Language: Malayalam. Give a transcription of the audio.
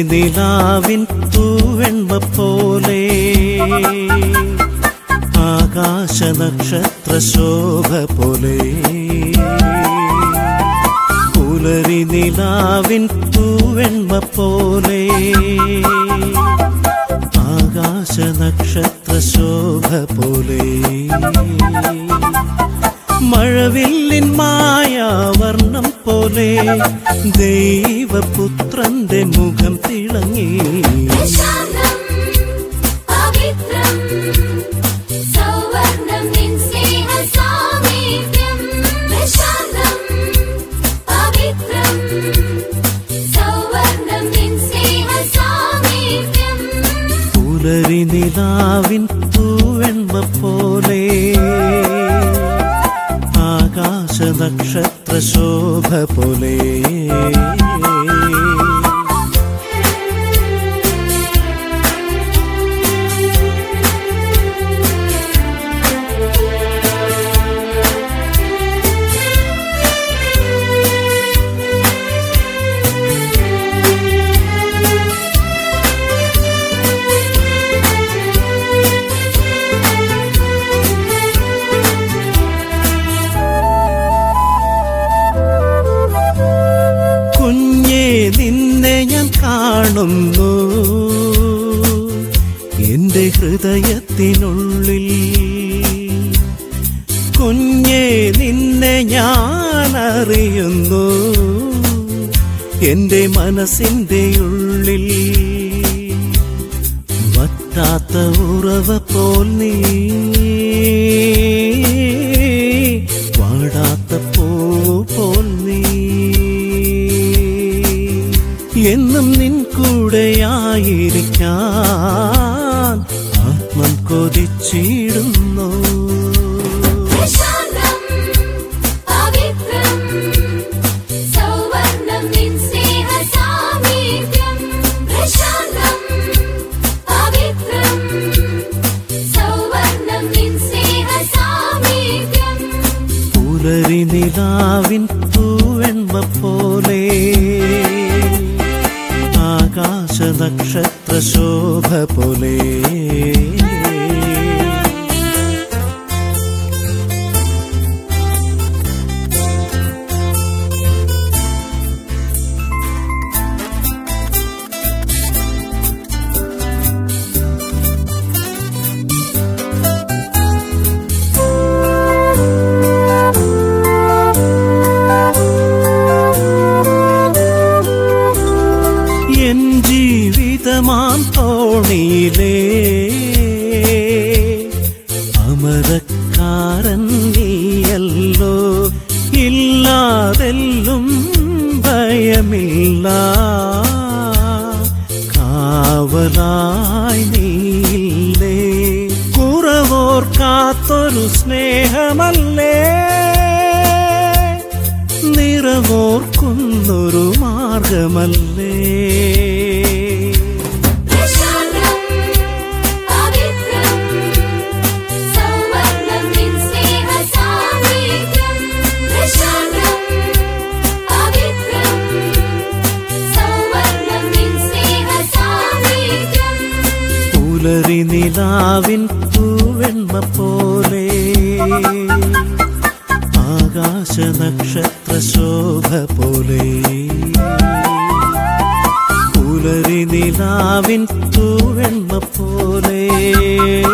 നിലാവിൻ തൂവെണ്മ പോലെ ആകാശ നക്ഷത്ര ശോഭ പോലെ പുലരി നിലാവിൻ തൂവെണ്മ പോലെ ആകാശ നക്ഷത്ര ശോഭ പോലെ മഴവില്ലിൻ മായാവർണം പോലെ ദൈവപുത്രന്റെ മുഖം തിളങ്ങി പ്രശാന്തം പവിത്രം സൗവർണം നിൻ സ്നേഹ സാമീപ്യം പ്രശാന്തം പവിത്രം സൗവർണം നിൻ സ്നേഹ സാമീപ്യം പുലരി നിലാവിൻ തൂവെണ്മ പോലെ ആകാശ നക്ഷത്ര ശോഭ പോലെ കുഞ്ഞേ നിന്നെ ഞാൻ കാണുന്നു എന്റെ ഹൃദയത്തിനുള്ളിൽ കുഞ്ഞേ നിന്നെ ഞാൻ അറിയുന്നു എന്റെ മനസ്സിന്റെ ഉള്ളിൽ വറ്റാത്ത ഉറവ പോൽ നീ വാടാത്ത പൂ പോൽ നീ എന്നും നിൻ കൂടെയായിരിക്കാൻ ആത്മം കൊതിച്ചിടുന്നു പ്രശാന്തം പവിത്രം സൗവർണം നിൻ സ്നേഹ സാമീപ്യം പ്രശാന്തം പവിത്രം സൗവർണം നിൻ സ്നേഹ സാമീപ്യം പുലരി നിലാവിൻ തൂവെണ്മ പോലെ ആകാശ നക്ഷത്ര ശോഭ പോലെ എൻ ജീവിതമാം തോണിയിലേ അമരക്കാരൻ നീയല്ലോ ഇല്ലാതെല്ലും ഭയമില്ല കാവലായി നീയില്ലേ കുറവോർക്കാത്തൊരു സ്നേഹമല്ലേ നിറവോർക്കുന്നൊരു മാർഗമല്ലേ പ്രശാന്തം പവിത്രം സൗവർണം നിൻ സ്നേഹ സാമീപ്യം പ്രശാന്തം പവിത്രം സൗവർണം നിൻ സ്നേഹ സാമീപ്യം പുലരി നിലാവിൻ തൂവെണ്മ പോലെ ആകാശ നക്ഷത്ര ശോഭ പോലെ പുലരി നിലാവിൻ തൂവെണ്മ പോലെ